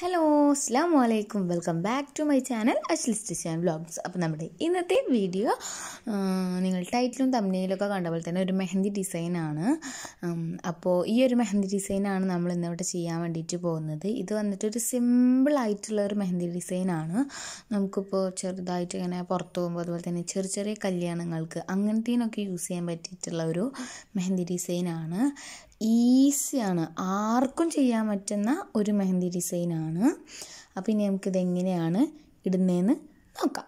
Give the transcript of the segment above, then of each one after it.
hello അസ്സാം വലൈക്കും welcome back to my channel അശ്ലിസ്റ്റ് ചാൻ വ്ളോഗ്സ് അപ്പോൾ നമ്മുടെ ഇന്നത്തെ വീഡിയോ നിങ്ങൾ ടൈറ്റിലും തമ്മിലൊക്കെ കണ്ട പോലെ തന്നെ ഒരു മെഹന്തി ഡിസൈനാണ് അപ്പോൾ ഈ ഒരു മെഹന്തി ഡിസൈനാണ് നമ്മൾ ഇന്നിവിടെ ചെയ്യാൻ വേണ്ടിയിട്ട് പോകുന്നത് ഇത് വന്നിട്ടൊരു സിമ്പിൾ ആയിട്ടുള്ള ഒരു മെഹന്തി ഡിസൈനാണ് നമുക്കിപ്പോൾ ചെറുതായിട്ട് ഇങ്ങനെ പുറത്ത് പോകുമ്പോൾ അതുപോലെ തന്നെ ചെറിയ ചെറിയ കല്യാണങ്ങൾക്ക് അങ്ങനത്തേനൊക്കെ യൂസ് ചെയ്യാൻ പറ്റിയിട്ടുള്ള ഒരു മെഹന്തി ഡിസൈനാണ് ഈസിയാണ് ആർക്കും ചെയ്യാൻ പറ്റുന്ന ഒരു മെഹന്തി ഡിസൈനാണ് അപ്പോൾ ഇനി നമുക്കിത് എങ്ങനെയാണ് ഇടുന്നതെന്ന് നോക്കാം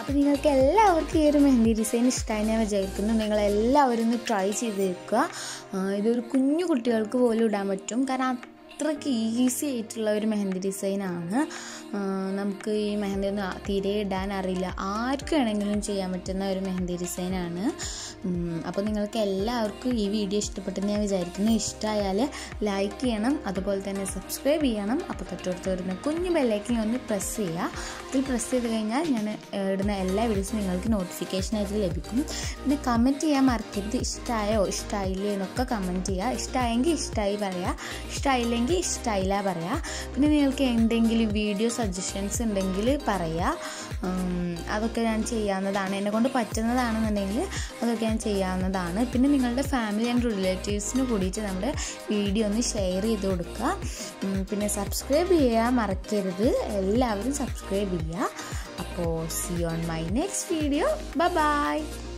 അപ്പോൾ നിങ്ങൾക്ക് എല്ലാവർക്കും ഈ ഒരു മെഹന്തി ഡിസൈൻ ഇഷ്ടമായി ഞാൻ വിചാരിക്കുന്നു നിങ്ങളെല്ലാവരും ഒന്ന് ട്രൈ ചെയ്ത് വെക്കുക ആ, ഇതൊരു കുഞ്ഞു കുട്ടികൾക്ക് പോലും ഇടാൻ പറ്റും കാരണം അത്രയ്ക്ക് ഈസി ആയിട്ടുള്ള ഒരു മെഹന്തി ഡിസൈനാണ് നമുക്ക് ഈ മെഹന്തി ഒന്നും ആ- തീരെ ഇടാൻ അറിയില്ല ആർക്ക് വേണമെങ്കിലും ചെയ്യാൻ പറ്റുന്ന ഒരു മെഹന്തി ഡിസൈനാണ് അപ്പോൾ നിങ്ങൾക്ക് എല്ലാവർക്കും ഈ വീഡിയോ ഇഷ്ടപ്പെട്ടെന്ന് ഞാൻ വിചാരിക്കുന്നു ഇഷ്ടമായാൽ ലൈക്ക് ചെയ്യണം അതുപോലെ തന്നെ സബ്സ്ക്രൈബ് ചെയ്യണം അപ്പോൾ തൊട്ടടുത്ത് വരുന്ന കുഞ്ഞു ബെല്ലൈക്കിൽ ഒന്ന് പ്രസ് ചെയ്യുക അതിൽ പ്രസ് ചെയ്ത് കഴിഞ്ഞാൽ ഞാൻ ഏഹ്, ഇടുന്ന എല്ലാ വീഡിയോസും നിങ്ങൾക്ക് നോട്ടിഫിക്കേഷനായിട്ട് ലഭിക്കും പിന്നെ കമൻറ്റ് ചെയ്യാൻ മറക്കരുത് ഇഷ്ടമായോ ഇഷ്ടമായില്ലേ എന്നൊക്കെ കമൻറ്റ് ചെയ്യുക ഇഷ്ടമായെങ്കിൽ ഇഷ്ടമായി പറയുക ഇഷ്ടമായില്ലെങ്കിൽ ഇഷ്ടമായില്ല പറയുക പിന്നെ നിങ്ങൾക്ക് എന്തെങ്കിലും വീഡിയോ സജഷൻസ് ഉണ്ടെങ്കിൽ പറയുക ഉം, അതൊക്കെ ഞാൻ ചെയ്യാവുന്നതാണ് എന്നെ കൊണ്ട് പറ്റുന്നതാണെന്നുണ്ടെങ്കിൽ അതൊക്കെ ഞാൻ ചെയ്യാവുന്നതാണ് പിന്നെ നിങ്ങളുടെ ഫാമിലി ആൻഡ് റിലേറ്റീവ്സിന് കൂടിയിട്ട് നമ്മുടെ വീഡിയോ ഒന്ന് ഷെയർ ചെയ്ത് കൊടുക്കുക ഉം, പിന്നെ സബ്സ്ക്രൈബ് ചെയ്യാൻ മറക്കരുത് എല്ലാവരും സബ്സ്ക്രൈബ് ചെയ്യുക അപ്പോൾ see on my next video by